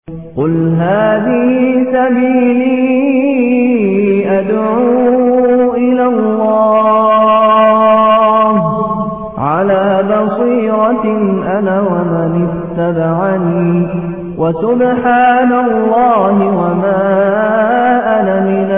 قل هذه سبيلي أدعو إلى الله على بصيرة أنا ومن اتبعني وسبحان الله وما أنا من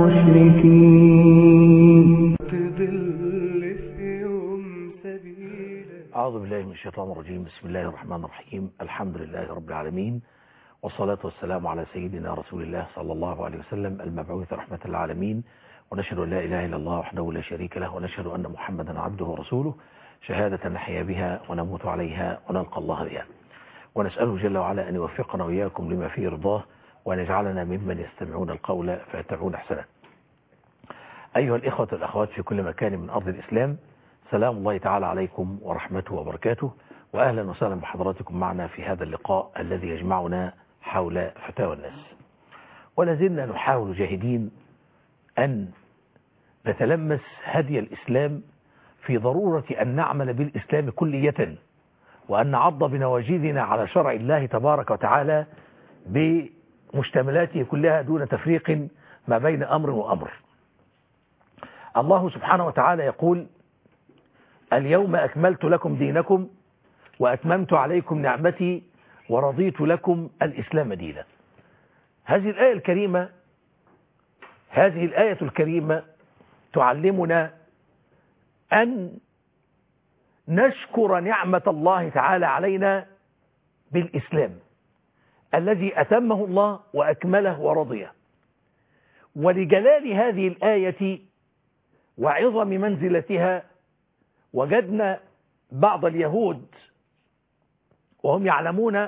المشركين تضل في يوم سبيلك أعوذ بالله من الشيطان الرجيم بسم الله الرحمن الرحيم الحمد لله رب العالمين والصلاة والسلام على سيدنا رسول الله صلى الله عليه وسلم المبعوث رحمة العالمين ونشهد أن لا إله إلا الله وحده لا شريك له ونشهد أن محمدا عبده ورسوله شهادة نحيا بها ونموت عليها ونلقى الله بها ونسأله جل وعلا أن يوفقنا وإياكم لما فيه رضاه وأن يجعلنا ممن يستمعون القول فيتبعون أحسنه أيها الإخوة والأخوات في كل مكان من أرض الإسلام سلام الله تعالى عليكم ورحمته وبركاته وأهلا وسهلا بحضراتكم معنا في هذا اللقاء الذي يجمعنا حول فتاوى الناس ولازلنا نحاول جاهدين أن نتلمس هدي الإسلام في ضرورة أن نعمل بالإسلام كلية وأن نعض بنواجذنا على شرع الله تبارك وتعالى بمشتملاته كلها دون تفريق ما بين أمر وأمر الله سبحانه وتعالى يقول اليوم أكملت لكم دينكم وأتممت عليكم نعمتي ورضيت لكم الإسلام دينا هذه الآية الكريمة هذه الآية الكريمة تعلمنا أن نشكر نعمة الله تعالى علينا بالإسلام الذي أتمه الله وأكمله ورضيه ولجلال هذه الآية وعظم منزلتها وجدنا بعض اليهود وهم يعلمون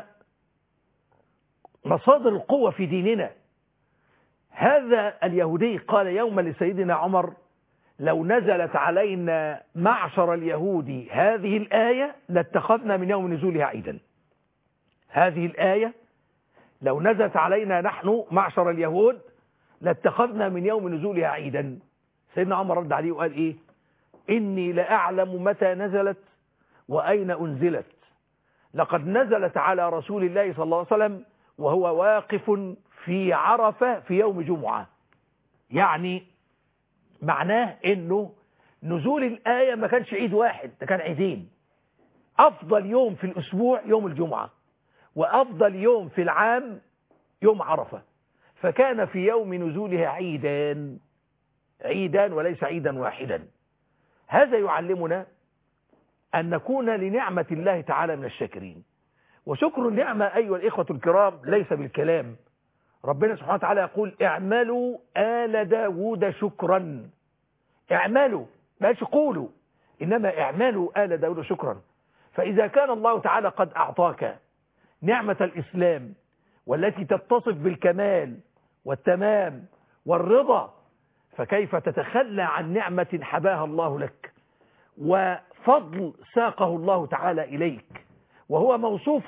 مصادر القوة في ديننا هذا اليهودي قال يوما لسيدنا عمر لو نزلت علينا معشر اليهود هذه الآية لاتخذنا من يوم نزولها عيدا هذه الآية لو نزلت علينا نحن معشر اليهود لاتخذنا من يوم نزولها عيدا سيدنا عمر رد عليه وقال ايه إني لأعلم متى نزلت وأين أنزلت لقد نزلت على رسول الله صلى الله عليه وسلم وهو واقف في عرفة في يوم جمعة يعني معناه انه نزول الآية ما كانش عيد واحد ده كان عيدين أفضل يوم في الأسبوع يوم الجمعة وأفضل يوم في العام يوم عرفة فكان في يوم نزولها عيدان عيدان وليس عيدا واحدا هذا يعلمنا أن نكون لنعمة الله تعالى من الشاكرين وشكر النعمة أيها الإخوة الكرام ليس بالكلام ربنا سبحانه وتعالى يقول اعملوا آل داود شكرا اعملوا ماش قولوا إنما اعملوا آل داود شكرا فإذا كان الله تعالى قد أعطاك نعمة الإسلام والتي تتصف بالكمال والتمام والرضا فكيف تتخلى عن نعمة حباها الله لك وفضل ساقه الله تعالى إليك وهو موصوف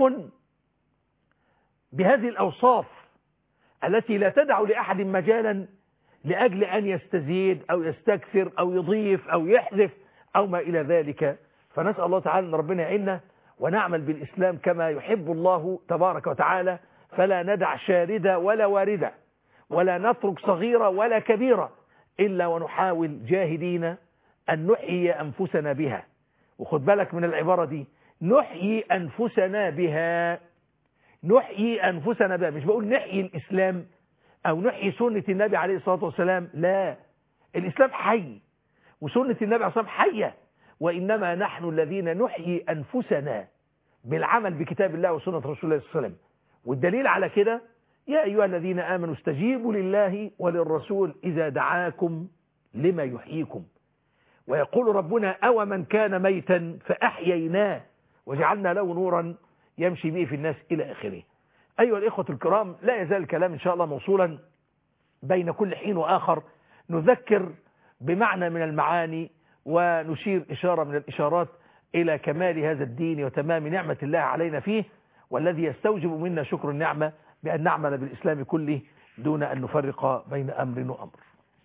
بهذه الأوصاف التي لا تدع لأحد مجالا لأجل أن يستزيد أو يستكثر أو يضيف أو يحذف أو ما إلى ذلك فنسأل الله تعالى أن ربنا يعيننا ونعمل بالإسلام كما يحب الله تبارك وتعالى فلا ندع شاردة ولا واردة ولا نترك صغيرة ولا كبيرة إلا ونحاول جاهدين أن نحيي أنفسنا بها وخد بالك من العبارة دي نحيي أنفسنا بها نحيي أنفسنا بها مش بقول نحيي الإسلام أو نحيي سنة النبي عليه الصلاة والسلام لا الإسلام حي وسنة النبي عليه الصلاة والسلام حية وإنما نحن الذين نحيي أنفسنا بالعمل بكتاب الله وسنة رسول الله صلى الله عليه وسلم والدليل على كده يا أيها الذين آمنوا استجيبوا لله وللرسول إذا دعاكم لما يحييكم ويقول ربنا أو من كان ميتا فأحييناه وجعلنا له نورا يمشي به في الناس إلى آخره أيها الإخوة الكرام لا يزال الكلام إن شاء الله موصولا بين كل حين وآخر نذكر بمعنى من المعاني ونشير إشارة من الإشارات إلى كمال هذا الدين وتمام نعمة الله علينا فيه والذي يستوجب منا شكر النعمة بأن نعمل بالإسلام كله دون أن نفرق بين أمر وأمر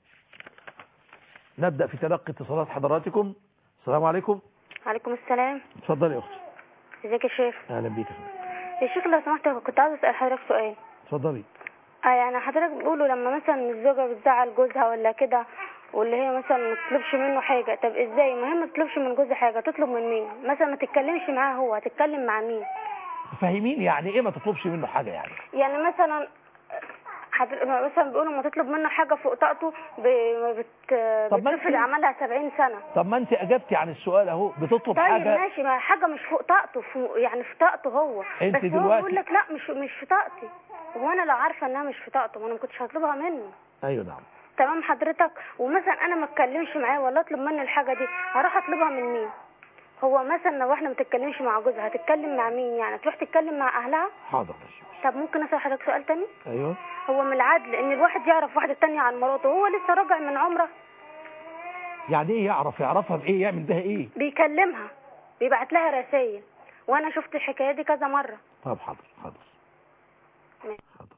نبدأ في تلقي اتصالات حضراتكم السلام عليكم عليكم السلام اتفضلي يا أختي ازيك يا شيخ أهلا بيك يا فندم. يا شيخ لو سمحت كنت عاوز اسال حضرتك سؤال اتفضلي اه يعني حضرتك بتقولوا لما مثلا الزوجه بتزعل جوزها ولا كده واللي هي مثلا ما تطلبش منه حاجه طب ازاي ما هي ما تطلبش من جوزها حاجه تطلب من مين مثلا ما تتكلمش معاه هو هتتكلم مع مين فاهمين يعني ايه ما تطلبش منه حاجة يعني يعني مثلا حضر... مثلا بيقولوا ما تطلب منه حاجه فوق طاقته ب... بت... طب ما بترفض انت- عملها 70 سنه طب ما انت اجبتي عن السؤال اهو بتطلب طيب حاجة ماشي ما حاجه مش فوق طاقته فوق يعني في طاقته هو انت بس هو دلوقتي- بيقول لك لا مش مش في طاقتي وانا لو عارفه انها مش في طاقته ما انا ما كنتش هطلبها منه ايوه نعم تمام حضرتك ومثلا انا ما اتكلمش معاه ولا اطلب منه الحاجه دي هروح اطلبها من مين هو مثلا لو احنا ما تتكلمش مع جوزها هتتكلم مع مين يعني تروح تتكلم مع اهلها حاضر ماشي طب ممكن اسال حضرتك سؤال تاني ايوه هو من العدل ان الواحد يعرف واحده تانية عن مراته وهو لسه راجع من عمره يعني ايه يعرف يعرفها بايه يعمل بها ايه بيكلمها بيبعت لها رسائل وانا شفت الحكايه دي كذا مره طب حاضر حاضر ماشي. حاضر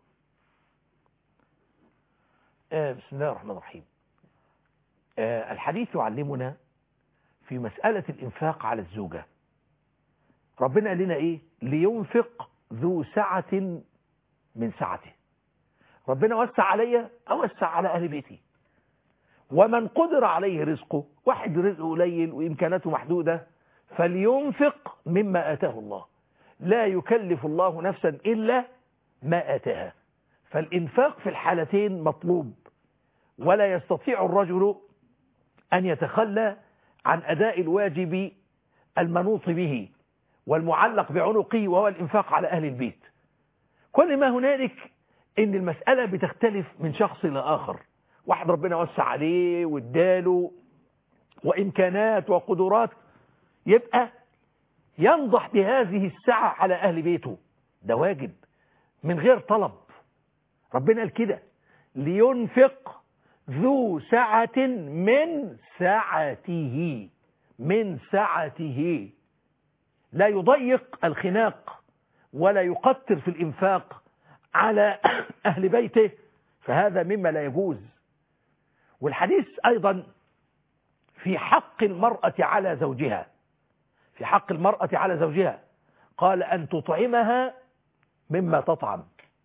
آه بسم الله الرحمن الرحيم آه الحديث يعلمنا في مسألة الإنفاق على الزوجة ربنا قال لنا إيه لينفق ذو سعة من سعته ربنا وسع عليا أوسع على أهل بيتي ومن قدر عليه رزقه واحد رزقه قليل وإمكاناته محدودة فلينفق مما آتاه الله لا يكلف الله نفسا إلا ما آتاها فالإنفاق في الحالتين مطلوب ولا يستطيع الرجل أن يتخلى عن أداء الواجب المنوط به والمعلق بعنقه وهو الإنفاق على أهل البيت كل ما هنالك إن المسألة بتختلف من شخص لآخر واحد ربنا وسع عليه واداله وإمكانات وقدرات يبقى ينضح بهذه السعة على أهل بيته ده واجب من غير طلب ربنا قال كده لينفق ذو سعة من سعته من سعته لا يضيق الخناق ولا يقتر في الإنفاق على أهل بيته فهذا مما لا يجوز والحديث أيضا في حق المرأة على زوجها في حق المرأة على زوجها قال أن تطعمها مما تطعم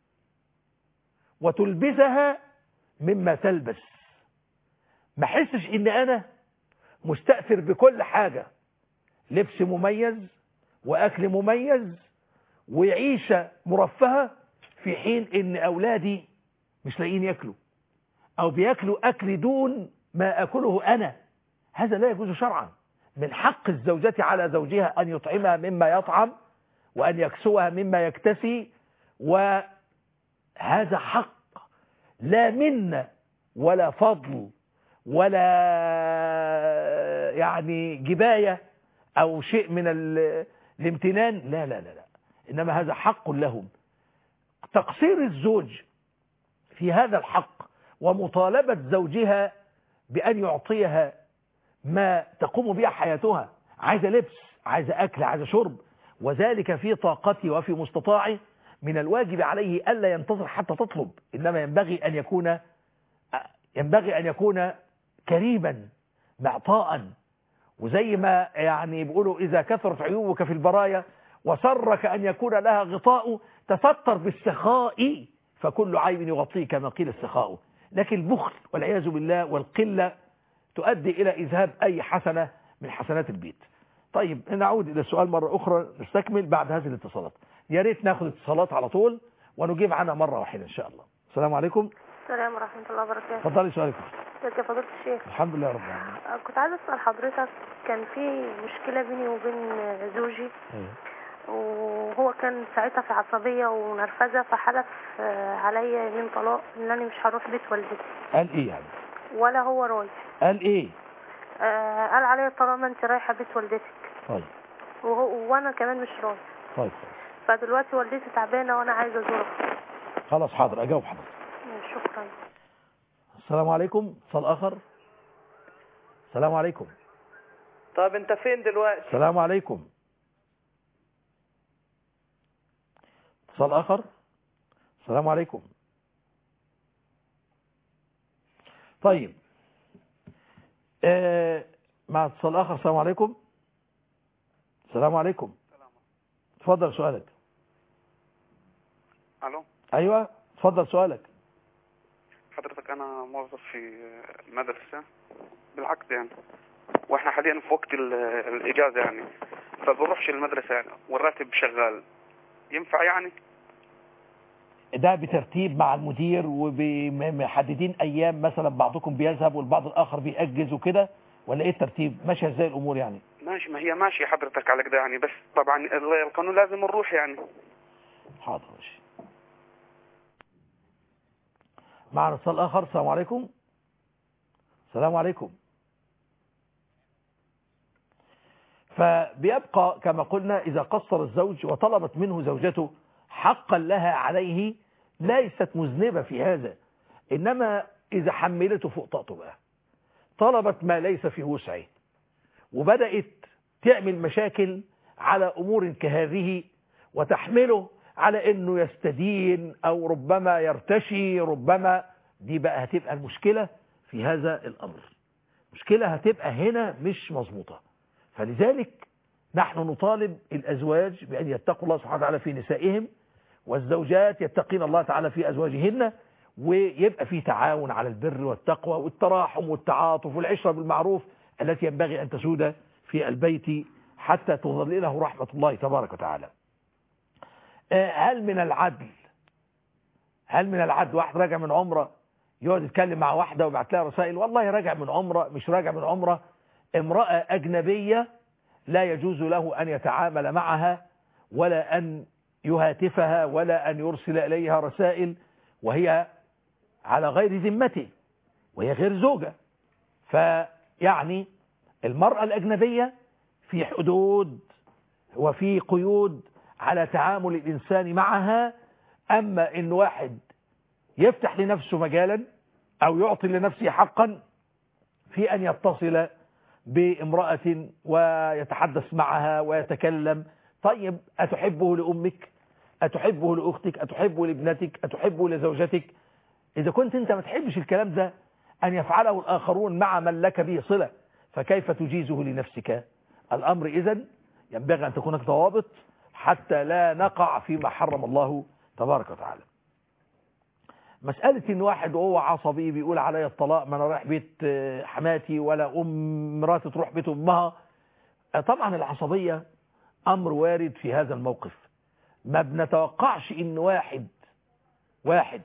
وتلبسها مما تلبس ما حسش ان انا مستأثر بكل حاجة لبس مميز واكل مميز وعيشة مرفهة في حين ان اولادي مش لاقيين ياكلوا او بياكلوا اكل دون ما اكله انا هذا لا يجوز شرعا من حق الزوجة على زوجها ان يطعمها مما يطعم وان يكسوها مما يكتسي وهذا حق لا من ولا فضل ولا يعني جباية أو شيء من ال- الامتنان لا لا لا لا إنما هذا حق لهم تقصير الزوج في هذا الحق ومطالبة زوجها بأن يعطيها ما تقوم به حياتها عايزة لبس عايزة أكل عايزة شرب وذلك في طاقته وفي مستطاعه من الواجب عليه ألا ينتظر حتى تطلب إنما ينبغي أن يكون ينبغي أن يكون كريما معطاء وزي ما يعني بيقولوا إذا كثرت عيوبك في البرايا وسرك أن يكون لها غطاء تستر بالسخاء فكل عيب يغطيه كما قيل السخاء لكن البخل والعياذ بالله والقلة تؤدي إلى إذهاب أي حسنة من حسنات البيت طيب نعود إلى السؤال مرة أخرى نستكمل بعد هذه الاتصالات يا ريت ناخد اتصالات على طول ونجيب عنها مرة واحدة إن شاء الله السلام عليكم السلام ورحمه الله وبركاته اتفضلي سؤالك ازيك يا فضيله الشيخ الحمد لله رب العالمين آه، كنت عايزه اسال حضرتك كان في مشكله بيني وبين زوجي أيوه. وهو كان ساعتها في عصبيه ونرفزه فحلف آه، عليا يمين طلاق ان انا مش هروح بيت والدتي قال إيه يعني ولا هو راضي قال إيه آه، قال عليا طالما انت رايحه بيت والدتك طيب وهو وانا كمان مش راضي طيب فدلوقتي والدتي تعبانه وانا عايزه ازورها خلاص حاضر أجاوب حضرتك شكرا السلام عليكم اتصال آخر السلام عليكم طب انت فين دلوقتي السلام عليكم اتصال آخر السلام عليكم طيب آه مع اتصال آخر السلام عليكم السلام عليكم تفضل سؤالك الو ايوه اتفضل سؤالك حضرتك انا موظف في مدرسه بالعكس يعني واحنا حاليا في وقت ال- الاجازه يعني فبروحش المدرسه يعني والراتب شغال ينفع يعني ده بترتيب مع المدير ومحددين ايام مثلا بعضكم بيذهب والبعض الاخر بيأجز وكده ولا ايه الترتيب ماشيه ازاي الامور يعني ماشي ما هي ماشيه حضرتك على كده يعني بس طبعا ال- القانون لازم نروح يعني حاضر ماشي معنا اتصال اخر السلام عليكم السلام عليكم فبيبقى كما قلنا إذا قصر الزوج وطلبت منه زوجته حقا لها عليه ليست مذنبة في هذا إنما إذا حملته فوق طاقته بقى طلبت ما ليس في وسعه وبدأت تعمل مشاكل على أمور كهذه وتحمله على أنه يستدين أو ربما يرتشي ربما دي بقى هتبقى المشكلة في هذا الأمر مشكلة هتبقى هنا مش مظبوطة فلذلك نحن نطالب الأزواج بأن يتقوا الله سبحانه وتعالى في نسائهم والزوجات يتقين الله تعالى في أزواجهن ويبقى في تعاون على البر والتقوى والتراحم والتعاطف والعشرة بالمعروف التي ينبغي أن تسود في البيت حتى تظلله رحمة الله تبارك وتعالى آه، هل من العدل هل من العدل واحد راجع من عمره يقعد يتكلم مع واحدة ويبعت لها رسائل والله راجع من عمره مش راجع من عمره امرأة أجنبية لا يجوز له أن يتعامل معها ولا أن يهاتفها ولا أن يرسل إليها رسائل وهي على غير ذمته وهي غير زوجة فيعني المرأة الأجنبية في حدود وفي قيود على تعامل الإنسان معها أما إن واحد يفتح لنفسه مجالا أو يعطي لنفسه حقا في أن يتصل بامرأة ويتحدث معها ويتكلم طيب أتحبه لأمك أتحبه لأختك أتحبه لابنتك أتحبه لزوجتك إذا كنت أنت ما تحبش الكلام ده أن يفعله الآخرون مع من لك به صلة فكيف تجيزه لنفسك الأمر إذن ينبغي أن تكون هناك ضوابط حتى لا نقع فيما حرم الله تبارك وتعالى مسألة ان واحد وهو عصبي بيقول عليا الطلاق ما انا رايح بيت آه، حماتي ولا ام مراتي تروح بيت امها آه، طبعا العصبية امر وارد في هذا الموقف ما بنتوقعش ان واحد واحد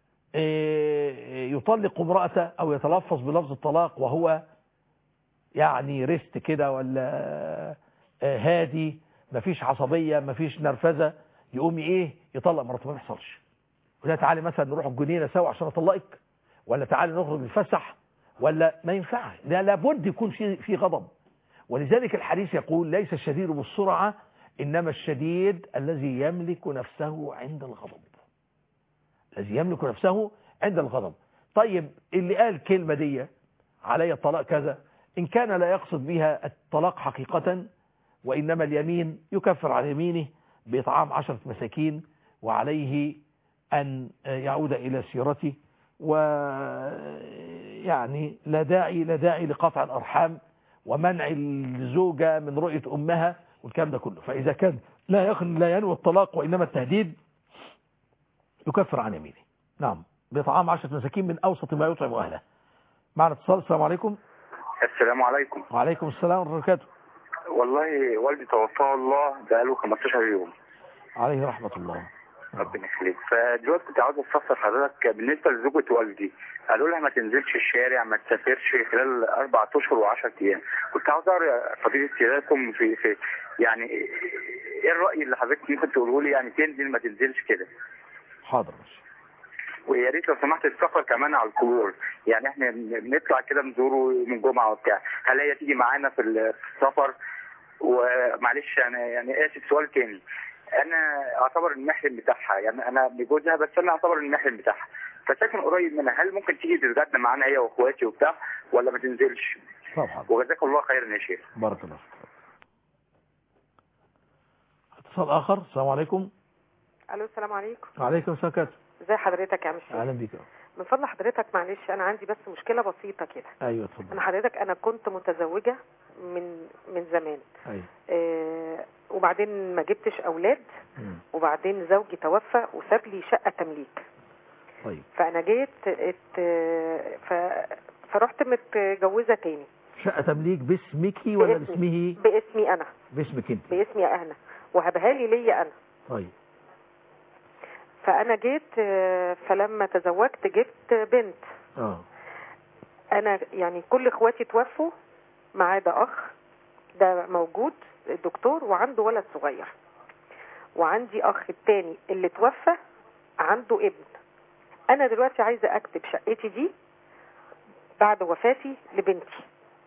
آه، يطلق امرأته او يتلفظ بلفظ الطلاق وهو يعني ريست كده ولا آه، هادي مفيش عصبية مفيش نرفزة يقوم ايه يطلق مراته ما بيحصلش ولا تعالي مثلا نروح الجنينة سوا عشان اطلقك ولا تعالي نخرج نتفسح ولا ما ينفعش لا لابد يكون في في غضب ولذلك الحديث يقول ليس الشديد بالسرعة إنما الشديد الذي يملك نفسه عند الغضب الذي يملك نفسه عند الغضب طيب اللي قال كلمة دي علي الطلاق كذا إن كان لا يقصد بها الطلاق حقيقة وإنما اليمين يكفر عن يمينه بإطعام عشرة مساكين وعليه أن يعود إلى سيرته ويعني لا داعي لا داعي لقطع الأرحام ومنع الزوجة من رؤية أمها والكلام ده كله فإذا كان لا يخن لا ينوي الطلاق وإنما التهديد يكفر عن يمينه نعم بإطعام عشرة مساكين من أوسط ما يطعم أهله معنا اتصال السلام عليكم السلام عليكم وعليكم السلام ورحمة الله وبركاته والله والدي توفاه الله بقاله 15 يوم عليه رحمة الله ربنا يخليك فدلوقتي كنت عاوز استفسر حضرتك بالنسبه لزوجة والدي قالوا لها ما تنزلش الشارع ما تسافرش خلال اربع اشهر و10 ايام كنت عاوز اقرا فضيله سيادتكم في في يعني ايه الراي اللي حضرتك ممكن تقوله لي يعني تنزل ما تنزلش كده حاضر ماشي ويا ريت لو سمحت السفر كمان على القبور يعني احنا بنطلع كده نزوره من جمعه وبتاع هل هي تيجي معانا في السفر ومعلش انا يعني اسف سؤال تاني انا اعتبر المحرم بتاعها يعني انا بجوزها بس انا اعتبر المحرم بتاعها فساكن قريب منها هل ممكن تيجي تتغدى معانا هي واخواتي وبتاع ولا ما تنزلش طب حاضر وجزاك الله خيرا يا شيخ بارك الله فيك اتصال آخر السلام عليكم الو السلام عليكم وعليكم السلام ورحمة ازي حضرتك يا عم الشيخ أهلا بك من فضل حضرتك معلش انا عندي بس مشكله بسيطه كده أيوة اتفضل انا حضرتك انا كنت متزوجه من من زمان أيوة آه وبعدين ما جبتش اولاد مم. وبعدين زوجي توفى وساب لي شقه تمليك طيب فانا جيت ات ف فرحت متجوزه تاني شقة تمليك باسمك ولا باسمي. باسمه باسمي انا باسمك انت باسمي انا وهبها لي ليا انا طيب فانا جيت آه، فلما تزوجت جبت بنت اه انا يعني كل اخواتي توفوا ما عدا اخ ده موجود الدكتور وعنده ولد صغير وعندي اخ التاني اللي توفى عنده ابن انا دلوقتي عايزه اكتب شقتي دي بعد وفاتي لبنتي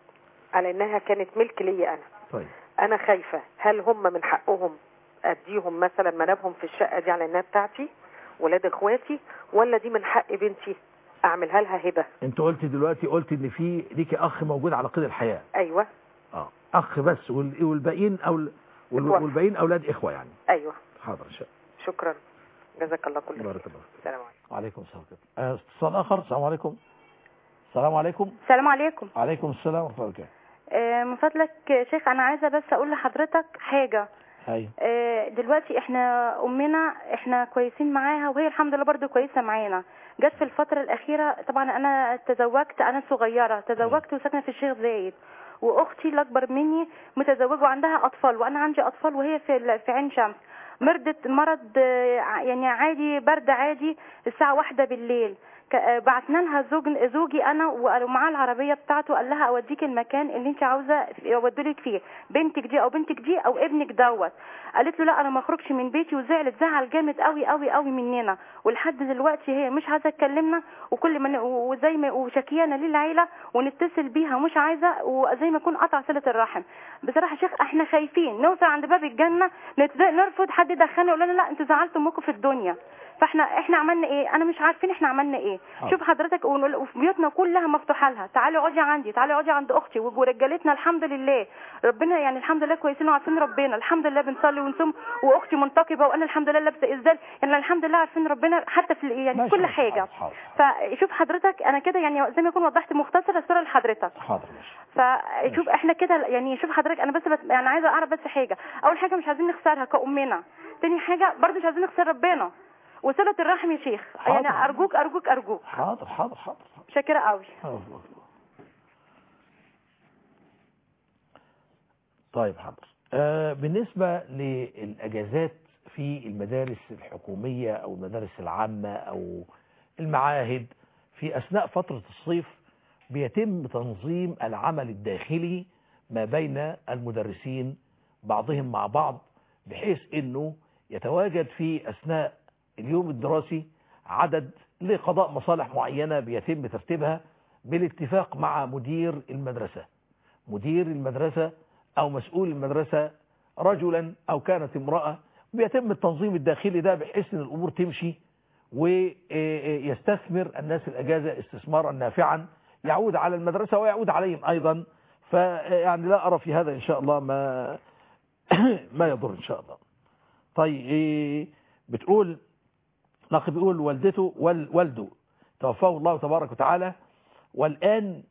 على انها كانت ملك ليا انا طيب انا خايفه هل هم من حقهم اديهم مثلا منابهم في الشقه دي على انها بتاعتي ولاد اخواتي ولا دي من حق بنتي اعملها لها هبه انت قلت دلوقتي قلت ان في ليكي اخ موجود على قيد الحياة ايوه اه اخ بس وال- والباقيين او وال- اتوفى. والباقيين اولاد اخوة يعني ايوه حاضر ان شاء شكرا جزاك الله كل الله خير بارك الله فيك. السلام عليكم وعليكم السلام ورحمة الله. آه، اتصال اخر السلام عليكم السلام عليكم السلام عليكم وعليكم السلام ورحمة الله وبركاته آه، من فضلك يا شيخ انا عايزه بس اقول لحضرتك حاجه ايوه آه، دلوقتي احنا امنا احنا كويسين معاها وهي الحمد لله برضو كويسه معانا جت في الفتره الاخيره طبعا انا تزوجت انا صغيره تزوجت وساكنه في الشيخ زايد واختي اللي اكبر مني متزوجه وعندها اطفال وانا عندي اطفال وهي في ال- في عين شمس مرضت مرض آه، ع- يعني عادي برد عادي الساعه واحدة بالليل ك- آه، بعتنا لها زوج زوجي انا ومعاه العربيه بتاعته قال لها اوديك المكان اللي انت عاوزه اوديلك فيه بنتك دي او بنتك دي او ابنك دوت قالت له لا انا ما اخرجش من بيتي وزعلت زعل جامد قوي قوي قوي مننا ولحد دلوقتي هي مش عايزه تكلمنا وكل ما ن- وزي ما وشكيانا للعيله ونتصل بيها مش عايزه وزي ما يكون قطع صله الرحم بصراحه يا شيخ احنا خايفين نوصل عند باب الجنه نت- نرفض حد يدخلنا يقول لنا لا انتوا زعلتوا امكم في الدنيا فاحنا احنا عملنا ايه انا مش عارفين احنا عملنا ايه حاضر. شوف حضرتك ونقول- وفي بيوتنا كلها مفتوحه لها تعالي اقعدي عندي تعالي اقعدي عند اختي ورجالتنا الحمد لله ربنا يعني الحمد لله كويسين وعارفين ربنا الحمد لله بنصلي ونصوم واختي منتقبه وانا الحمد لله لابسه ازاي يعني الحمد لله عارفين ربنا حتى في يعني ماشي، في كل ماشي، حاجه حاضر، حاضر. فشوف حضرتك انا كده يعني زي ما يكون وضحت مختصر الصوره لحضرتك حاضر ماشي فشوف احنا كده يعني شوف حضرتك انا بس, بس يعني عايزه اعرف بس حاجه اول حاجه مش عايزين نخسرها كامنا تاني حاجه برضه مش عايزين نخسر ربنا وصله الرحم يا شيخ يعني حاضر. ارجوك ارجوك ارجوك حاضر حاضر حاضر حاضر. شاكره قوي حاضر. طيب حاضر آه بالنسبة للأجازات في المدارس الحكومية أو المدارس العامة أو المعاهد في أثناء فترة الصيف بيتم تنظيم العمل الداخلي ما بين المدرسين بعضهم مع بعض بحيث أنه يتواجد في أثناء اليوم الدراسي عدد لقضاء مصالح معينة بيتم ترتيبها بالاتفاق مع مدير المدرسة مدير المدرسة أو مسؤول المدرسة رجلا أو كانت امرأة بيتم التنظيم الداخلي ده بحيث أن الأمور تمشي ويستثمر الناس الأجازة استثمارا نافعا يعود على المدرسة ويعود عليهم أيضا فيعني لا أرى في هذا إن شاء الله ما ما يضر إن شاء الله طيب بتقول الأخ بيقول والدته وال والده توفاه الله تبارك وتعالى والآن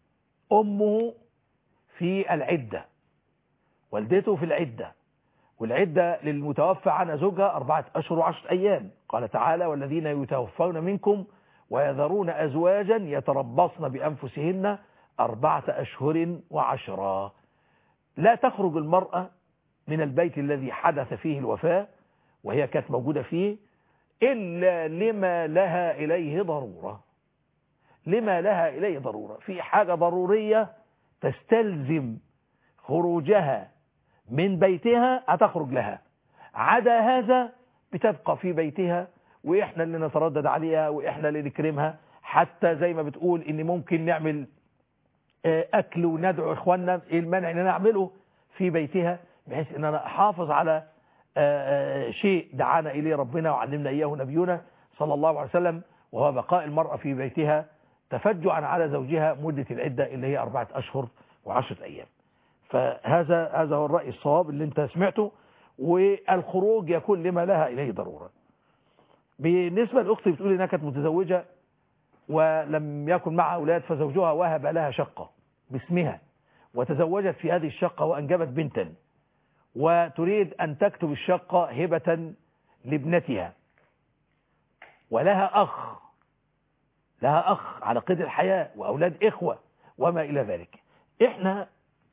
أمه في العدة والدته في العدة والعدة للمتوفى عن زوجها أربعة أشهر وعشرة أيام قال تعالى والذين يتوفون منكم ويذرون أزواجا يتربصن بأنفسهن أربعة أشهر وعشرة لا تخرج المرأة من البيت الذي حدث فيه الوفاة وهي كانت موجودة فيه إلا لما لها إليه ضرورة لما لها إليه ضرورة في حاجة ضرورية تستلزم خروجها من بيتها هتخرج لها عدا هذا بتبقى في بيتها وإحنا اللي نتردد عليها وإحنا اللي نكرمها حتى زي ما بتقول إن ممكن نعمل آه، أكل وندعو إخواننا إيه المانع إن نعمله في بيتها بحيث إن أنا أحافظ على آه، آه، شيء دعانا إليه ربنا وعلمنا إياه نبينا صلى الله عليه وسلم وهو بقاء المرأة في بيتها تفجعا على زوجها مدة العدة اللي هي أربعة أشهر وعشرة أيام فهذا هذا هو الرأي الصواب اللي انت سمعته والخروج يكون لما لها إليه ضرورة بالنسبة لأختي بتقول إنها كانت متزوجة ولم يكن معها أولاد فزوجها وهب لها شقة باسمها وتزوجت في هذه الشقة وأنجبت بنتا وتريد أن تكتب الشقة هبة لابنتها ولها أخ لها أخ على قيد الحياة وأولاد إخوة وما إلى ذلك إحنا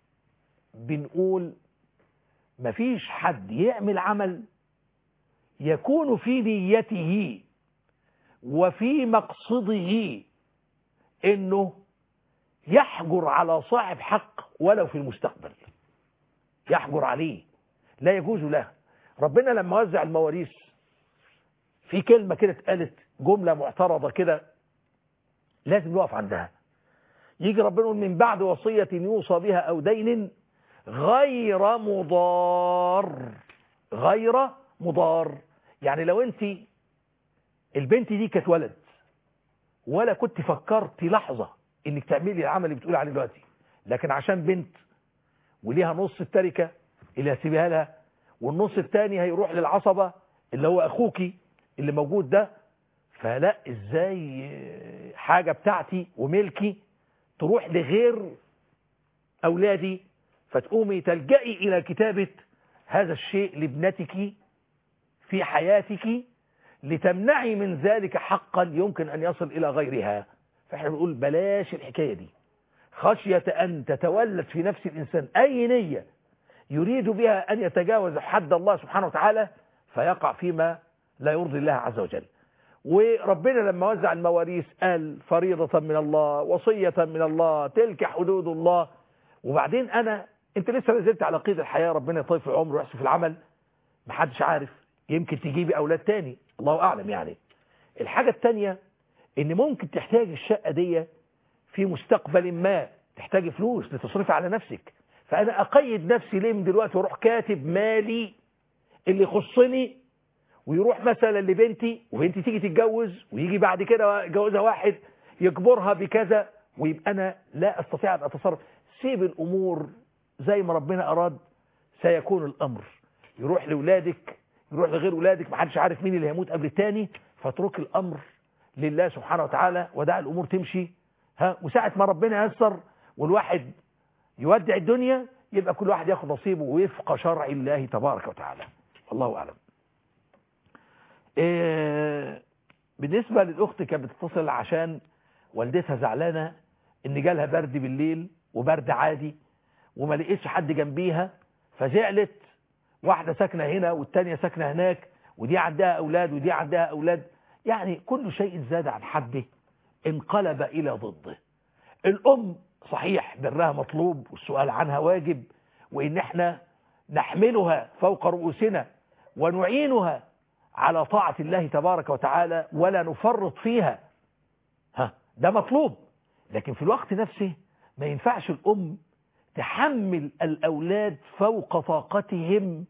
بنقول مفيش حد يعمل عمل يكون في نيته وفي مقصده انه يحجر على صاحب حق ولو في المستقبل يحجر عليه لا يجوز له ربنا لما وزع المواريث في كلمة كده اتقالت جملة معترضة كده لازم نقف عندها يجي ربنا يقول من بعد وصية يوصى بها أو دين غير مضار غير مضار يعني لو انت البنت دي كانت ولد ولا كنت فكرت لحظة انك تعملي العمل اللي بتقول عليه دلوقتي لكن عشان بنت وليها نص التركة اللي هسيبها لها والنص التاني هيروح للعصبة اللي هو اخوكي اللي موجود ده فلا ازاي حاجة بتاعتي وملكي تروح لغير اولادي فتقومي تلجئي الى كتابة هذا الشيء لابنتك في حياتك لتمنعي من ذلك حقا يمكن أن يصل إلى غيرها فإحنا بنقول بلاش الحكاية دي خشية أن تتولد في نفس الإنسان أي نية يريد بها أن يتجاوز حد الله سبحانه وتعالى فيقع فيما لا يرضي الله عز وجل وربنا لما وزع المواريث قال فريضة من الله وصية من الله تلك حدود الله وبعدين أنا أنت لسه نزلت على قيد الحياة ربنا يطيب في العمر ويحسن في العمل محدش عارف يمكن تجيبي أولاد تاني الله أعلم يعني الحاجة التانية ان ممكن تحتاج الشقة دي في مستقبل ما تحتاج فلوس لتصرف على نفسك فأنا أقيد نفسي ليه من دلوقتي واروح كاتب مالي اللي يخصني ويروح مثلا لبنتي وبنتي تيجي تتجوز ويجي بعد كده جوزها واحد يجبرها بكذا ويبقى أنا لا أستطيع أن أتصرف سيب الأمور زي ما ربنا أراد سيكون الأمر يروح لولادك يروح لغير ولادك محدش عارف مين اللي هيموت قبل التاني فاترك الأمر لله سبحانه وتعالى ودع الأمور تمشي ها وساعة ما ربنا يسر والواحد يودع الدنيا يبقى كل واحد ياخد نصيبه وفق شرع الله تبارك وتعالى الله أعلم إيه بالنسبة للأخت كانت بتتصل عشان والدتها زعلانة ان جالها برد بالليل وبرد عادي وما لقيتش حد جنبيها فزعلت واحدة ساكنة هنا والتانية ساكنة هناك ودي عندها أولاد ودي عندها أولاد يعني كل شيء زاد عن حده انقلب إلى ضده الأم صحيح برها مطلوب والسؤال عنها واجب وإن احنا نحملها فوق رؤوسنا ونعينها على طاعة الله تبارك وتعالى ولا نفرط فيها ها ده مطلوب لكن في الوقت نفسه ما ينفعش الأم تحمل الأولاد فوق طاقتهم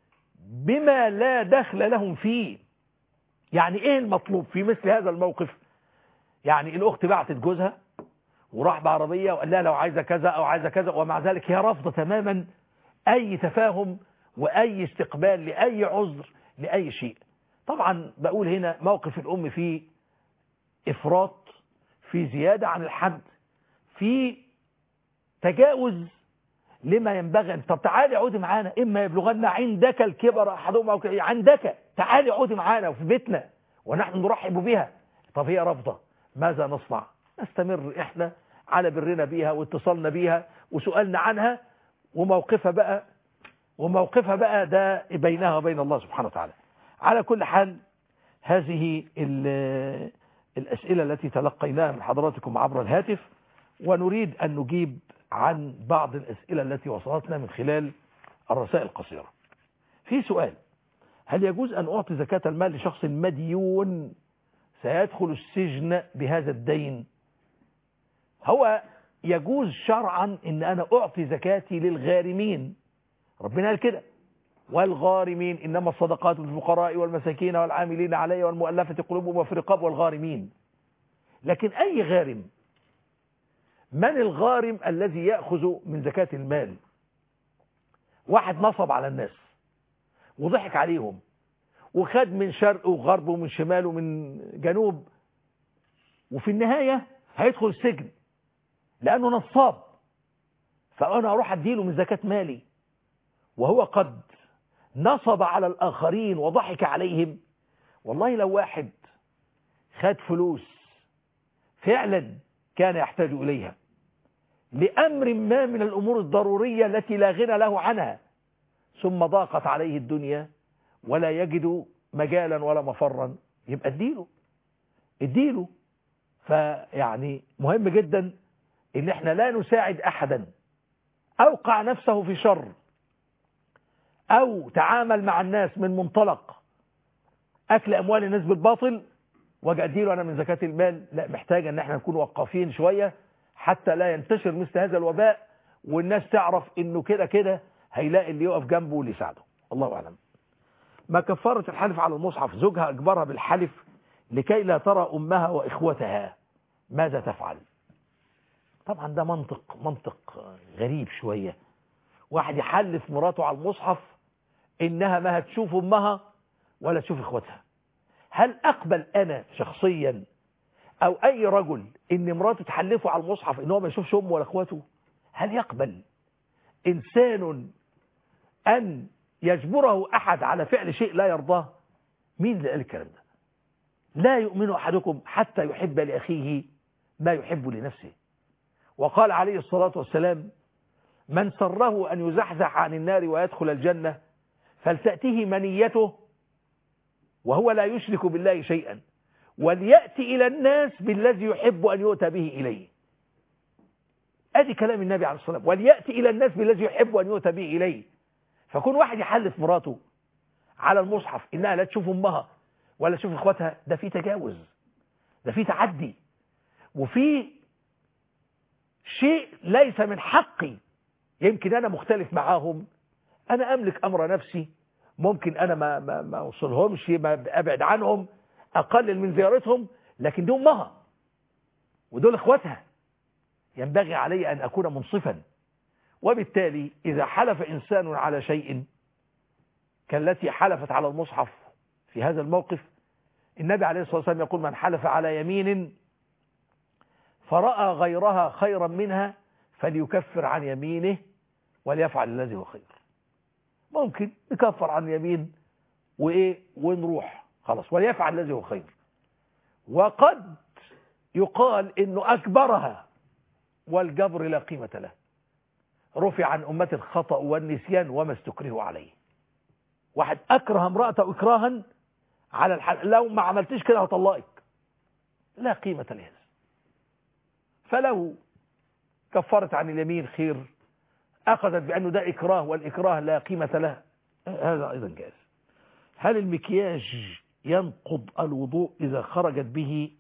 بما لا دخل لهم فيه يعني ايه المطلوب في مثل هذا الموقف يعني الأخت بعتت جوزها وراح بعربية وقال لها لو عايزة كذا أو عايزة كذا ومع ذلك هي رافضة تماما أي تفاهم وأي استقبال لأي عذر لأي شيء طبعا بقول هنا موقف الأم فيه إفراط في زيادة عن الحد في تجاوز لما ينبغي أن طب تعالي عودي معانا إما يبلغن عندك الكبر أحدهما أو عندك تعالي عودي معانا وفي بيتنا ونحن نرحب بها طب هي رافضة ماذا نصنع نستمر إحنا على برنا بيها واتصالنا بيها وسؤالنا عنها وموقفها بقى وموقفها بقى ده بينها وبين الله سبحانه وتعالى على كل حال هذه الأسئلة التي تلقيناها من حضراتكم عبر الهاتف ونريد أن نجيب عن بعض الأسئلة التي وصلتنا من خلال الرسائل القصيرة في سؤال هل يجوز أن أعطي زكاة المال لشخص مديون سيدخل السجن بهذا الدين هو يجوز شرعا ان انا اعطي زكاتي للغارمين ربنا قال كده والغارمين انما الصدقات للفقراء والمساكين والعاملين عليها والمؤلفة قلوبهم وفي الرقاب والغارمين لكن اي غارم من الغارم الذي يأخذ من زكاة المال واحد نصب على الناس وضحك عليهم وخد من شرق وغرب ومن شمال ومن جنوب وفي النهاية هيدخل السجن لأنه نصاب فأنا أروح أديله من زكاة مالي وهو قد نصب على الآخرين وضحك عليهم والله لو واحد خد فلوس فعلا كان يحتاج إليها لأمر ما من الأمور الضرورية التي لا غنى له عنها ثم ضاقت عليه الدنيا ولا يجد مجالا ولا مفرا يبقى اديله اديله فيعني مهم جدا ان احنا لا نساعد احدا اوقع نفسه في شر او تعامل مع الناس من منطلق اكل اموال الناس بالباطل واجي اديله انا من زكاة المال لا محتاج ان احنا نكون وقافين شوية حتى لا ينتشر مثل هذا الوباء والناس تعرف انه كده كده هيلاقي اللي يقف جنبه واللي يساعده الله اعلم ما كفرت الحلف على المصحف زوجها اجبرها بالحلف لكي لا ترى امها واخوتها ماذا تفعل طبعا ده منطق منطق غريب شوية واحد يحلف مراته على المصحف انها ما هتشوف امها ولا تشوف اخوتها هل اقبل انا شخصيا او اي رجل ان مراته تحلفه على المصحف ان هو ما يشوفش امه ولا اخواته هل يقبل انسان ان يجبره احد على فعل شيء لا يرضاه مين اللي قال الكلام ده لا يؤمن احدكم حتى يحب لاخيه ما يحب لنفسه وقال عليه الصلاة والسلام من سره أن يزحزح عن النار ويدخل الجنة فلتأته منيته وهو لا يشرك بالله شيئا وليأتي إلى الناس بالذي يحب أن يؤتى به إليه أدي كلام النبي عليه الصلاة والسلام وليأتي إلى الناس بالذي يحب أن يؤتى به إليه فكون واحد يحلف مراته على المصحف إنها لا تشوف أمها ولا تشوف إخواتها ده في تجاوز ده في تعدي وفي شيء ليس من حقي يمكن أنا مختلف معاهم أنا أملك أمر نفسي ممكن أنا ما, ما, ما أوصلهمش ما أبعد عنهم أقلل من زيارتهم لكن دي أمها ودول إخواتها ينبغي علي أن أكون منصفا وبالتالي إذا حلف إنسان على شيء كالتي حلفت على المصحف في هذا الموقف النبي عليه الصلاة والسلام يقول من حلف على يمين فرأى غيرها خيرا منها فليكفر عن يمينه وليفعل الذي هو خير ممكن نكفر عن يمين وإيه ونروح خلاص وليفعل الذي هو خير وقد يقال إنه أكبرها والجبر لا قيمة له رفع عن أمة الخطأ والنسيان وما استكرهوا عليه واحد أكره امرأته إكراها على الحل لو ما عملتش كده هطلقك لا قيمة لهذا فلو كفرت عن اليمين خير أخذت بأنه ده إكراه والإكراه لا قيمة له هذا أيضا جائز هل المكياج ينقض الوضوء إذا خرجت به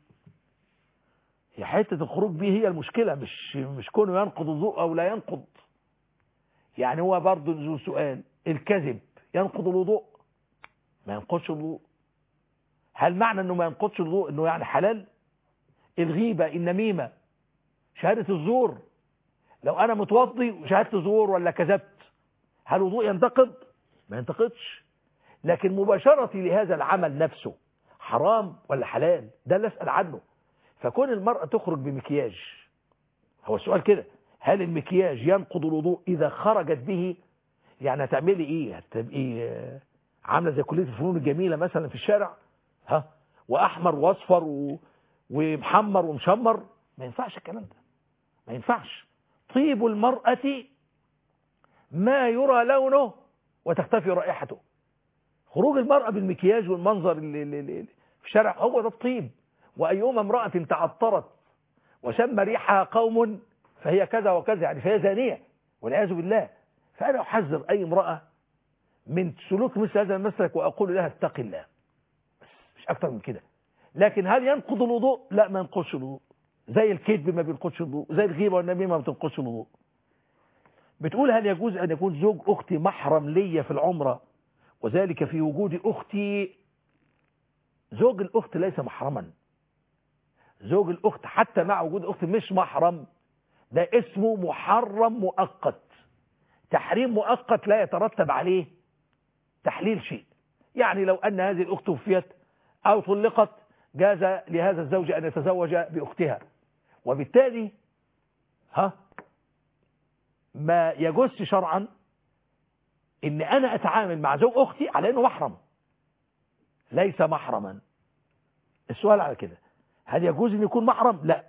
هي حتة الخروج به هي المشكلة مش مش كونه ينقض الوضوء أو لا ينقض يعني هو برضه ذو سؤال الكذب ينقض الوضوء ما ينقضش الوضوء هل معنى انه ما ينقضش الوضوء انه يعني حلال الغيبة النميمة شهادة الزور لو انا متوضي وشهادة زور ولا كذبت هل الوضوء ينتقض ما ينتقضش لكن مباشرتي لهذا العمل نفسه حرام ولا حلال ده اللي اسال عنه فكون المرأة تخرج بمكياج هو السؤال كده هل المكياج ينقض الوضوء اذا خرجت به يعني هتعملي ايه هتبقي عامله زي كليه الفنون الجميله مثلا في الشارع ها واحمر واصفر و... ومحمر ومشمر ما ينفعش الكلام ده ما ينفعش طيب المرأة ما يرى لونه وتختفي رائحته خروج المرأة بالمكياج والمنظر اللي اللي اللي في الشارع هو ده الطيب وأيما امرأة تعطرت وشم ريحها قوم فهي كذا وكذا يعني فهي زانية والعياذ بالله فأنا أحذر أي امرأة من سلوك مثل هذا المسلك وأقول لها اتق الله بس مش أكتر من كده لكن هل ينقض الوضوء لا ما ينقضش الوضوء زي الكذب ما بينقضش الوضوء زي الغيبة والنميمة ما بتنقضش الوضوء بتقول هل يجوز أن يكون زوج أختي محرم ليا في العمرة وذلك في وجود أختي زوج الأخت ليس محرما زوج الأخت حتى مع وجود أخت مش محرم ده اسمه محرم مؤقت تحريم مؤقت لا يترتب عليه تحليل شيء يعني لو أن هذه الأخت توفيت أو طلقت جاز لهذا الزوج أن يتزوج بأختها وبالتالي ها ما يجوز شرعا ان انا اتعامل مع زوج اختي على انه محرم ليس محرما السؤال على كده هل يجوز ان يكون محرم لا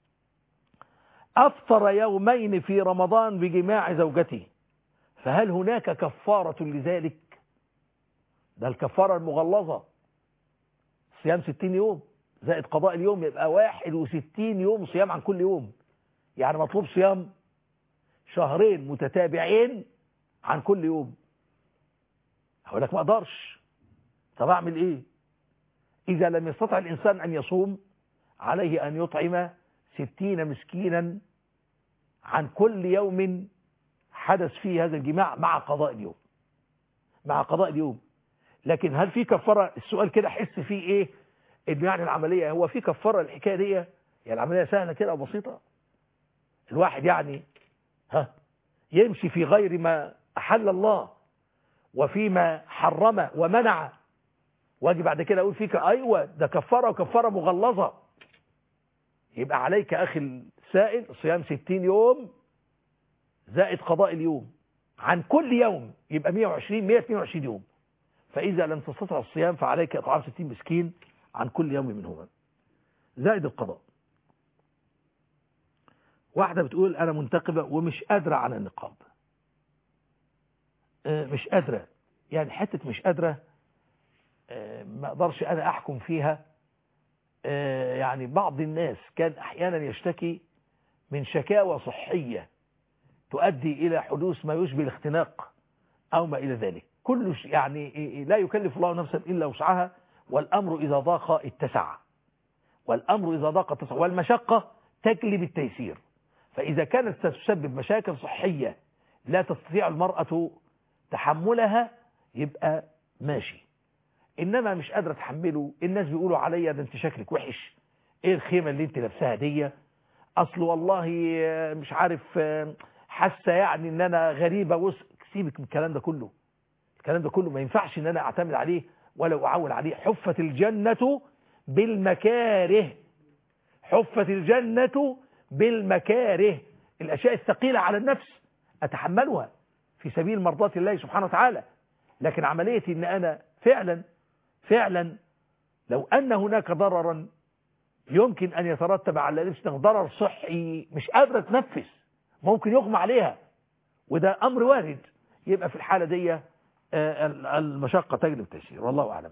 افطر يومين في رمضان بجماع زوجته فهل هناك كفارة لذلك ده الكفارة المغلظة صيام ستين يوم زائد قضاء اليوم يبقى واحد وستين يوم صيام عن كل يوم يعني مطلوب صيام شهرين متتابعين عن كل يوم هقول لك ما اقدرش طب اعمل ايه اذا لم يستطع الانسان ان يصوم عليه ان يطعم ستين مسكينا عن كل يوم حدث فيه هذا الجماع مع قضاء اليوم مع قضاء اليوم لكن هل في كفاره السؤال كده حس فيه ايه انه يعني العمليه هو في كفاره الحكايه دي يعني العمليه سهله كده وبسيطه الواحد يعني ها يمشي في غير ما أحل الله وفيما حرم ومنع واجي بعد كده أقول فيك أيوة ده كفارة وكفارة مغلظة يبقى عليك أخي السائل صيام ستين يوم زائد قضاء اليوم عن كل يوم يبقى 120 122 يوم فإذا لم تستطع الصيام فعليك إطعام 60 مسكين عن كل يوم منهما زائد القضاء واحدة بتقول أنا منتقبة ومش قادرة على النقاب مش قادرة يعني حتة مش قادرة ما أقدرش أنا أحكم فيها يعني بعض الناس كان أحيانا يشتكي من شكاوى صحية تؤدي إلى حدوث ما يشبه الاختناق أو ما إلى ذلك كل يعني لا يكلف الله نفسا إلا وسعها والأمر إذا ضاق اتسع والأمر إذا ضاق اتسع والمشقة تجلب التيسير فإذا كانت ستسبب مشاكل صحية لا تستطيع المرأة تحملها يبقى ماشي إنما مش قادرة تحمله الناس بيقولوا عليا ده انت شكلك وحش ايه الخيمة اللي انت لابساها دي اصل والله مش عارف حاسة يعني ان انا غريبة وس سيبك من الكلام ده كله الكلام ده كله ما ينفعش ان انا اعتمد عليه ولا اعول عليه حفت الجنة بالمكاره حفت الجنة بالمكاره الأشياء الثقيلة على النفس أتحملها في سبيل مرضاة الله سبحانه وتعالى لكن عملية أن أنا فعلا فعلا لو أن هناك ضررا يمكن أن يترتب على لبس ضرر صحي مش قادرة تنفس ممكن يغمى عليها وده أمر وارد يبقى في الحالة دي المشقة تجلب التيسير والله أعلم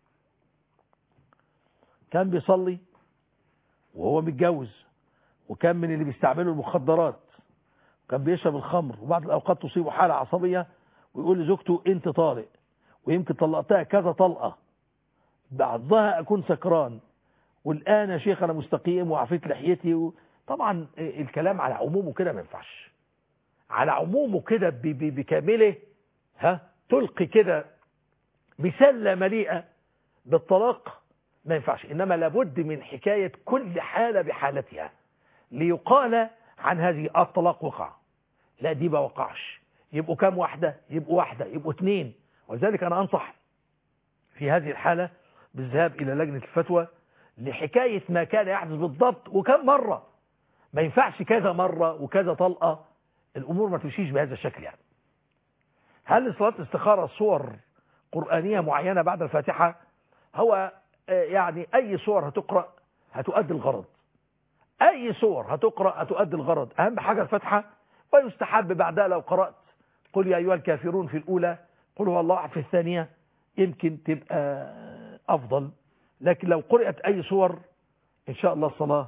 كان بيصلي وهو متجوز وكان من اللي بيستعملوا المخدرات كان بيشرب الخمر وبعض الأوقات تصيبه حالة عصبية ويقول لزوجته انت طارق ويمكن طلقتها كذا طلقة بعضها أكون سكران والآن يا شيخ أنا مستقيم وعفيت لحيتي و... طبعا الكلام على عمومه كده ما ينفعش على عمومه كده بكامله ها تلقي كده بسلة مليئة بالطلاق ما ينفعش إنما لابد من حكاية كل حالة بحالتها ليقال عن هذه الطلاق وقع لا دي ما وقعش يبقوا كام واحدة يبقوا واحدة يبقوا اثنين ولذلك أنا أنصح في هذه الحالة بالذهاب إلى لجنة الفتوى لحكاية ما كان يحدث بالضبط وكم مرة ما ينفعش كذا مرة وكذا طلقة الأمور ما تمشيش بهذا الشكل يعني هل صلاة استخارة صور قرآنية معينة بعد الفاتحة هو يعني أي صور هتقرأ هتؤدي الغرض أي صور هتقرأ هتؤدي الغرض أهم حاجة الفاتحة ويستحب بعدها لو قرأت قل يا أيها الكافرون في الأولى قل هو الله أحد في الثانية يمكن تبقى أفضل لكن لو قرأت أي صور إن شاء الله الصلاة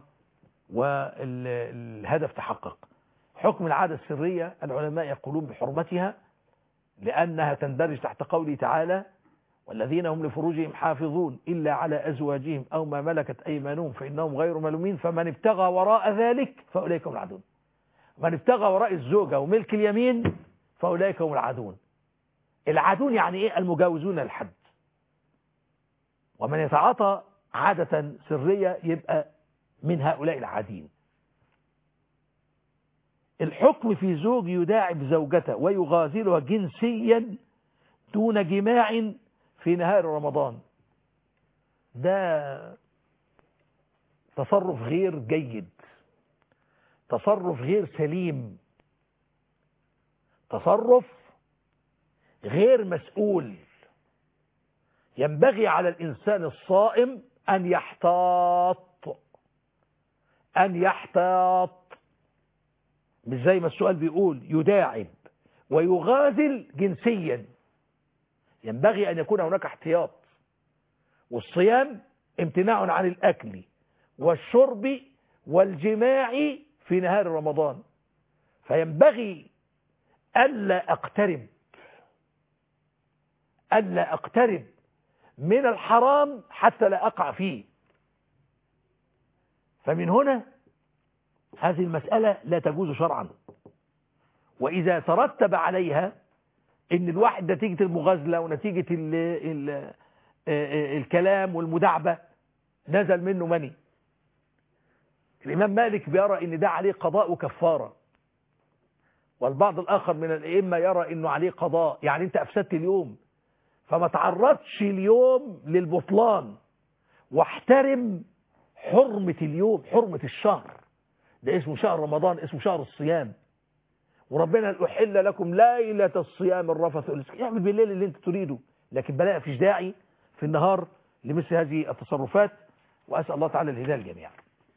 والهدف تحقق حكم العادة السرية العلماء يقولون بحرمتها لأنها تندرج تحت قوله تعالى والذين هم لفروجهم حافظون إلا على أزواجهم أو ما ملكت أيمانهم فإنهم غير ملومين فمن ابتغى وراء ذلك فأولئك هم العدون من ابتغى وراء الزوجة وملك اليمين فأولئك هم العدون العدون يعني إيه المجاوزون الحد ومن يتعاطى عادة سرية يبقى من هؤلاء العادين الحكم في زوج يداعب زوجته ويغازلها جنسيا دون جماع في نهار رمضان ده تصرف غير جيد تصرف غير سليم تصرف غير مسؤول ينبغي على الإنسان الصائم أن يحتاط أن يحتاط مش زي ما السؤال بيقول يداعب ويغازل جنسيا ينبغي أن يكون هناك احتياط والصيام امتناع عن الأكل والشرب والجماع في نهار رمضان فينبغي ألا أقترب ألا أقترب من الحرام حتى لا أقع فيه فمن هنا هذه المسألة لا تجوز شرعا وإذا ترتب عليها ان الواحد نتيجة المغازلة ونتيجة ال ال الكلام والمداعبة نزل منه مني الإمام مالك بيرى ان ده عليه قضاء وكفارة والبعض الآخر من الأئمة يرى انه عليه قضاء يعني انت أفسدت اليوم فما تعرضش اليوم للبطلان واحترم حرمة اليوم حرمة الشهر ده اسمه شهر رمضان اسمه شهر الصيام وربنا قال أحل لكم ليلة الصيام الرفث اعمل بالليل اللي انت تريده لكن بلاقي فيش داعي في النهار لمثل هذه التصرفات وأسأل الله تعالى الهداية الجميع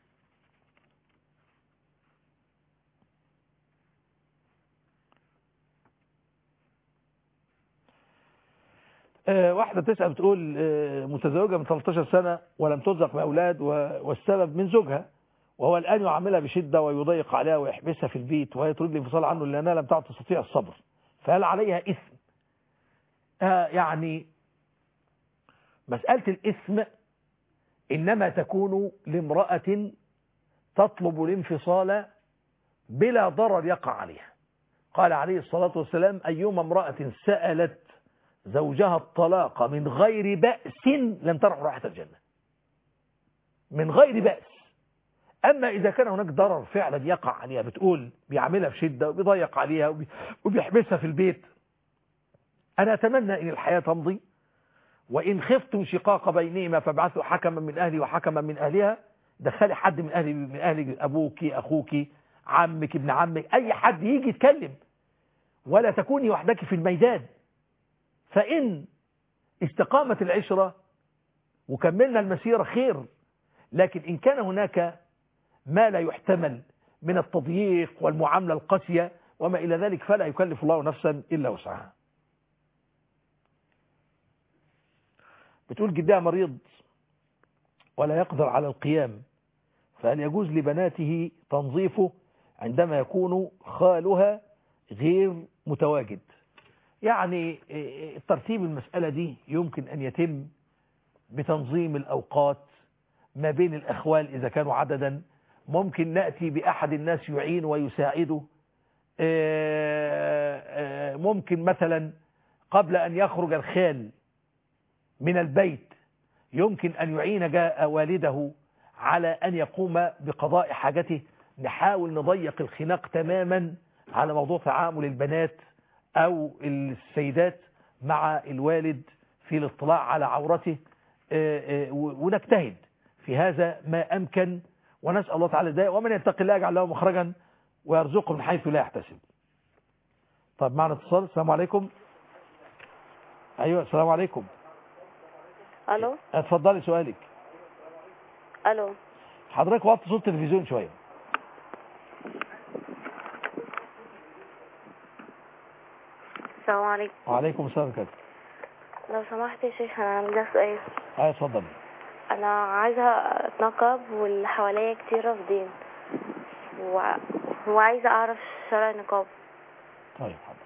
واحدة تسأل بتقول متزوجة من 13 سنة ولم ترزق بأولاد والسبب من زوجها وهو الآن يعاملها بشدة ويضيق عليها ويحبسها في البيت وهي تريد الانفصال عنه لأنها لم تعد تستطيع الصبر فهل عليها إثم آه يعني مسألة الإثم إنما تكون لامرأة تطلب الانفصال بلا ضرر يقع عليها قال عليه الصلاة والسلام أيما امرأة سألت زوجها الطلاق من غير بأس لم ترح راحة الجنة من غير بأس أما إذا كان هناك ضرر فعلا يقع عليها بتقول بيعملها بشدة وبيضيق عليها وبيحبسها في البيت أنا أتمنى أن الحياة تمضي وإن خفتم شقاق بينهما فابعثوا حكما من أهلي وحكما من أهلها دخلي حد من أهلي من أهلي أبوك أخوك عمك ابن عمك أي حد يجي يتكلم ولا تكوني وحدك في الميدان فإن استقامت العشرة وكملنا المسيرة خير لكن إن كان هناك ما لا يحتمل من التضييق والمعاملة القاسية وما إلى ذلك فلا يكلف الله نفسا إلا وسعها بتقول جدها مريض ولا يقدر على القيام فهل يجوز لبناته تنظيفه عندما يكون خالها غير متواجد يعني ترتيب المسألة دي يمكن أن يتم بتنظيم الأوقات ما بين الأخوال إذا كانوا عددا ممكن نأتي بأحد الناس يعين ويساعده ممكن مثلا قبل أن يخرج الخال من البيت يمكن أن يعين جاء والده على أن يقوم بقضاء حاجته نحاول نضيق الخناق تماما على موضوع تعامل البنات أو السيدات مع الوالد في الاطلاع على عورته ونجتهد في هذا ما أمكن ونسأل الله تعالى ده ومن يتقي الله يجعل له مخرجا ويرزقه من حيث لا يحتسب طب معنا اتصال السلام عليكم ايوه السلام عليكم الو اتفضلي سؤالك الو حضرتك وطي صوت التلفزيون شويه السلام عليكم وعليكم السلام كده لو سمحت يا شيخ انا عندي سؤال ايوه اتفضلي انا عايزه اتنقب واللي حواليا كتير رافضين و... وعايزه اعرف شرع النقاب طيب حاضر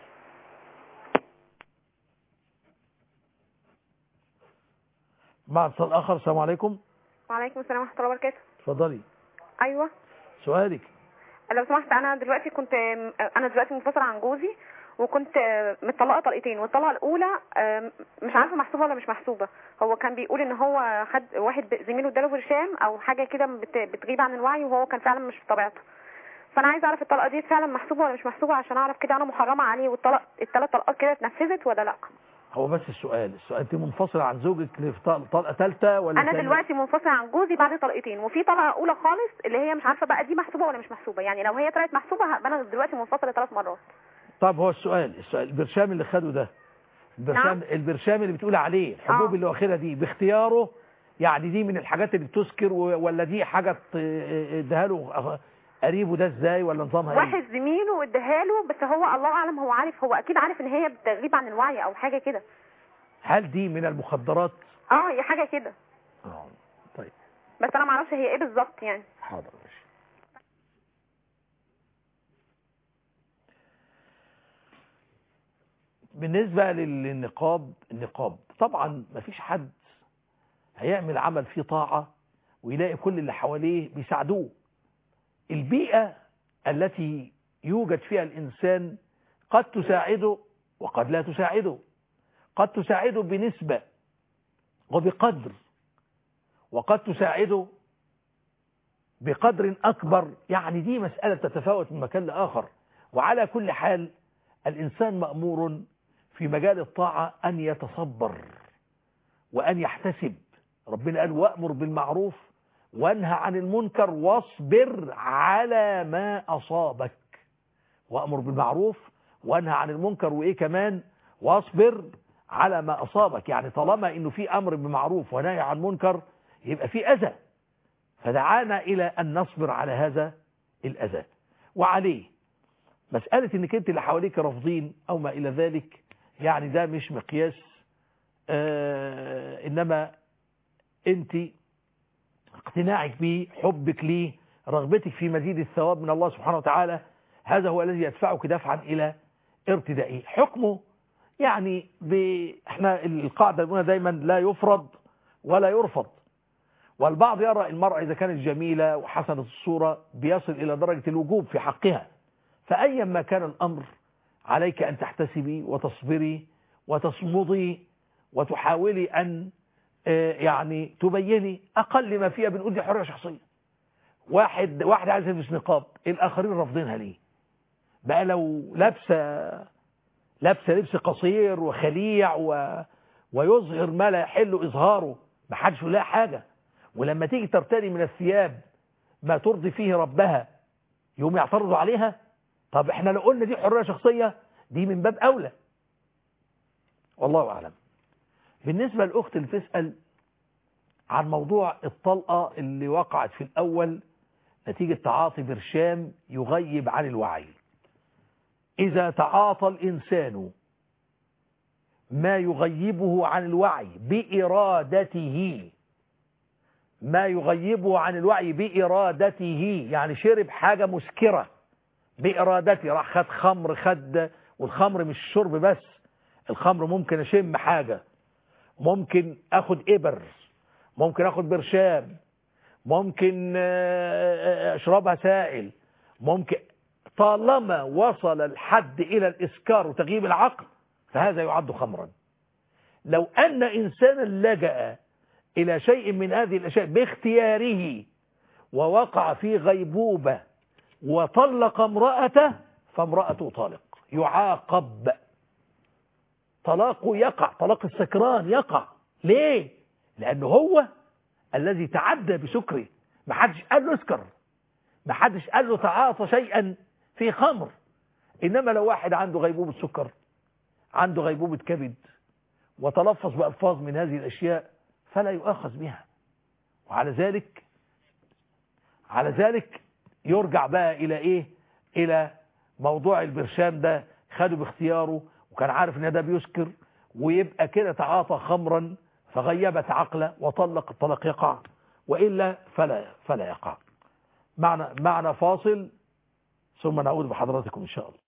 مع اتصال اخر السلام عليكم وعليكم السلام ورحمه الله وبركاته اتفضلي ايوه سؤالك لو سمحت انا دلوقتي كنت انا دلوقتي منفصله عن جوزي وكنت متطلقه طلقتين والطلقه الاولى مش عارفه محسوبه ولا مش محسوبه هو كان بيقول ان هو خد واحد زميله اداله برشام او حاجه كده بتغيب عن الوعي وهو كان فعلا مش في طبيعته فانا عايزه اعرف الطلقه دي فعلا محسوبه ولا مش محسوبه عشان اعرف كده انا محرمه عليه والطلق الثلاث طلقات كده اتنفذت ولا لا هو بس السؤال السؤال انت منفصلة عن زوجك في طل- طلقة ثالثة ولا انا تانية؟ دلوقتي منفصله عن جوزي بعد طلقتين وفي طلقه اولى خالص اللي هي مش عارفه بقى دي محسوبه ولا مش محسوبه يعني لو هي طلعت محسوبه هبقى انا دلوقتي منفصله ثلاث مرات طب هو السؤال السؤال البرشام اللي خده ده البرشام نعم. البرشام اللي بتقول عليه الحبوب آه. اللي واخدها دي باختياره يعني دي من الحاجات اللي بتسكر و- ولا دي حاجة ت- اداها له قريبه ده ازاي ولا نظامها ايه واحد زميله اداها له بس هو الله اعلم هو عارف هو اكيد عارف ان هي بتغيب عن الوعي او حاجه كده هل دي من المخدرات اه هي حاجه كده اه طيب بس انا ما اعرفش هي ايه بالظبط يعني حاضر ماشي بالنسبة للنقاب النقاب طبعا مفيش حد هيعمل عمل فيه طاعة ويلاقي كل اللي حواليه بيساعدوه البيئة التي يوجد فيها الإنسان قد تساعده وقد لا تساعده قد تساعده بنسبة وبقدر وقد تساعده بقدر أكبر يعني دي مسألة تتفاوت من مكان لآخر وعلى كل حال الإنسان مأمور في مجال الطاعة أن يتصبر وأن يحتسب ربنا قال وأمر بالمعروف وانهى عن المنكر واصبر على ما أصابك وأمر بالمعروف وانهى عن المنكر وإيه كمان واصبر على ما أصابك يعني طالما إنه في أمر بمعروف ونهي عن منكر يبقى في أذى فدعانا إلى أن نصبر على هذا الأذى وعليه مسألة إنك أنت اللي حواليك رافضين أو ما إلى ذلك يعني ده مش مقياس آه إنما أنت اقتناعك به حبك ليه رغبتك في مزيد الثواب من الله سبحانه وتعالى هذا هو الذي يدفعك دفعا إلى ارتدائه حكمه يعني ب... احنا القاعدة اللي دايما لا يفرض ولا يرفض والبعض يرى المرأة إذا كانت جميلة وحسنة الصورة بيصل إلى درجة الوجوب في حقها فأيا ما كان الأمر عليك أن تحتسبي وتصبري وتصمدي وتحاولي أن يعني تبيني أقل ما فيها بنقول دي حرية شخصية واحد واحد عايز يلبس نقاب الآخرين رافضينها ليه بقى لو لابسه لابسه لبس قصير وخليع و... ويظهر ما لا يحل إظهاره ما حدش يقول لها حاجة ولما تيجي ترتدي من الثياب ما ترضي فيه ربها يوم يعترضوا عليها طب احنا لو قلنا دي حرية شخصية دي من باب أولى والله أعلم بالنسبة للأخت اللي تسأل عن موضوع الطلقة اللي وقعت في الأول نتيجة تعاطي برشام يغيب عن الوعي إذا تعاطى الإنسان ما يغيبه عن الوعي بإرادته ما يغيبه عن الوعي بإرادته يعني شرب حاجة مسكرة بإرادته راح خد خمر خد والخمر مش شرب بس الخمر ممكن أشم حاجة ممكن أخد إبر ممكن أخد برشام ممكن أشربها سائل ممكن طالما وصل الحد إلى الإسكار وتغييب العقل فهذا يعد خمرا لو أن إنسانا لجأ إلى شيء من هذه الأشياء باختياره ووقع في غيبوبة وطلق امرأته فامرأته طالق يعاقب طلاقه يقع طلاق السكران يقع ليه لأنه هو الذي تعدى بسكره ما حدش قال له اسكر ما حدش قال له تعاطى شيئا في خمر إنما لو واحد عنده غيبوبة سكر عنده غيبوبة كبد وتلفظ بألفاظ من هذه الأشياء فلا يؤخذ بها وعلى ذلك على ذلك يرجع بقى إلى إيه إلى موضوع البرشام ده خده باختياره وكان عارف ان ده بيسكر ويبقى كده تعاطى خمرا فغيبت عقله وطلق الطلاق يقع وإلا فلا فلا يقع معنى معنى فاصل ثم نعود بحضراتكم إن شاء الله